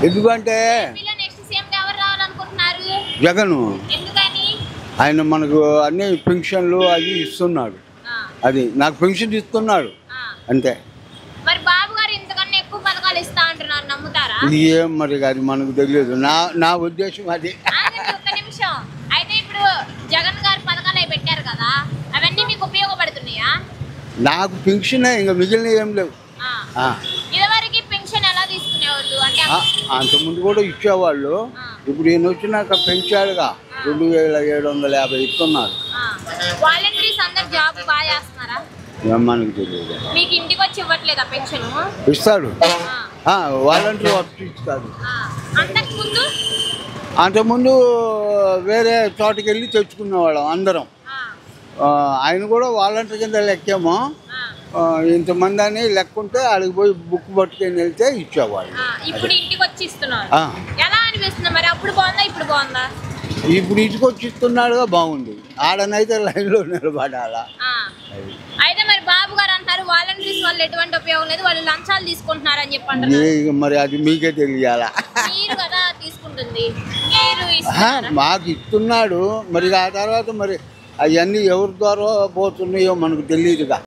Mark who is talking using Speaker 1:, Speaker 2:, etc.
Speaker 1: ఎందుకంటే
Speaker 2: ఏపీలో next CM ఎవరు రావాలనుకుంటున్నారు
Speaker 1: జగన్
Speaker 2: ఎందుకని
Speaker 1: ఆయన మనకు అన్ని పెన్షన్లు అవి ఇస్తున్నాడు
Speaker 2: ఆ,
Speaker 1: అది నాకు పెన్షన్ ఇస్తున్నాడు
Speaker 2: ఆ.
Speaker 1: అంతే
Speaker 2: మరి బాబు గారు ఇంతకన్నా ఎక్కువ పథకాలు ఇస్తా అంటున్నారు నమ్ముతారా
Speaker 1: ఇది ఏం మరి అది మనకు తెలియదు నా నా ఉద్దేశం అది
Speaker 2: ఆగండి ఒక్క నిమిషం అయితే ఇప్పుడు జగన్ గారు పథకాలు అవి పెట్టారు కదా అవన్నీ మీకు ఉపయోగపడుతున్నాయా
Speaker 1: నాకు పెన్షన్ ఇంకా మిగిలిన ఏం లేవు
Speaker 2: ఆ.
Speaker 1: ఆ.
Speaker 2: ఇదివరకు పెన్షన్ ఎలా తీసుకునేవాళ్ళు అంటే
Speaker 1: ఆ, అంతకుముందు కూడా ఇచ్చేవాళ్ళు ఇప్పుడు ఈయన వచ్చినాక పెంచాడుగా రెండు వేల ఏడు వందల యాభై ఇస్తున్నారు
Speaker 2: వాలంటీర్స్ అందరు జాబ్ బాగా చేస్తున్నారా
Speaker 1: ఏం మనకు తెలియదు
Speaker 2: మీకు ఇంటికి వచ్చి ఇవ్వట్లేదా పెన్షన్
Speaker 1: ఇస్తాడు వాలంటీర్ వర్క్ ఇస్తాడు
Speaker 2: అంతకు ముందు
Speaker 1: అంతకుముందు వేరే చోటుకి వెళ్ళి తెచ్చుకునేవాళ్ళం అందరం ఆ, ఆయన కూడా వాలంటీర్ కింద లెక్కేమో ఆ, ఇంతమంది అని లెక్కుంటే అడిగి పోయి బుక్ పట్టుకొని వెళ్తే ఇచ్చేవాళ్ళు
Speaker 2: ఇప్పుడు ఇంటికి వచ్చి ఇస్తున్నారు
Speaker 1: ఆ.
Speaker 2: ఎలా అనిపిస్తుంది మరి అప్పుడు బాగుందా ఇప్పుడు బాగుందా
Speaker 1: ఇప్పుడు ఇంటికి వచ్చి ఇస్తున్నాడుగా బాగుంది ఆడనైతే లైన్లో నిలబడాలా
Speaker 2: ఆ. అయితే మరి బాబు గారు అంటారు వాలంటీర్స్ వల్ల ఎటువంటి ఉపయోగం లేదు వాళ్ళు లంచాలు తీసుకుంటున్నారు అని చెప్పి అంటున్నారు
Speaker 1: ఏ- మరి అది మీకే తెలియాలా
Speaker 2: మీరు కదా తీసుకుంటుంది మీరు
Speaker 1: ఆహా,
Speaker 2: ఇస్తున్నారా
Speaker 1: మాకు ఇస్తున్నాడు మరి ఆ తర్వాత మరి అవన్నీ ఎవరి ద్వారా పోతున్నాయో మనకు తెలియదుగా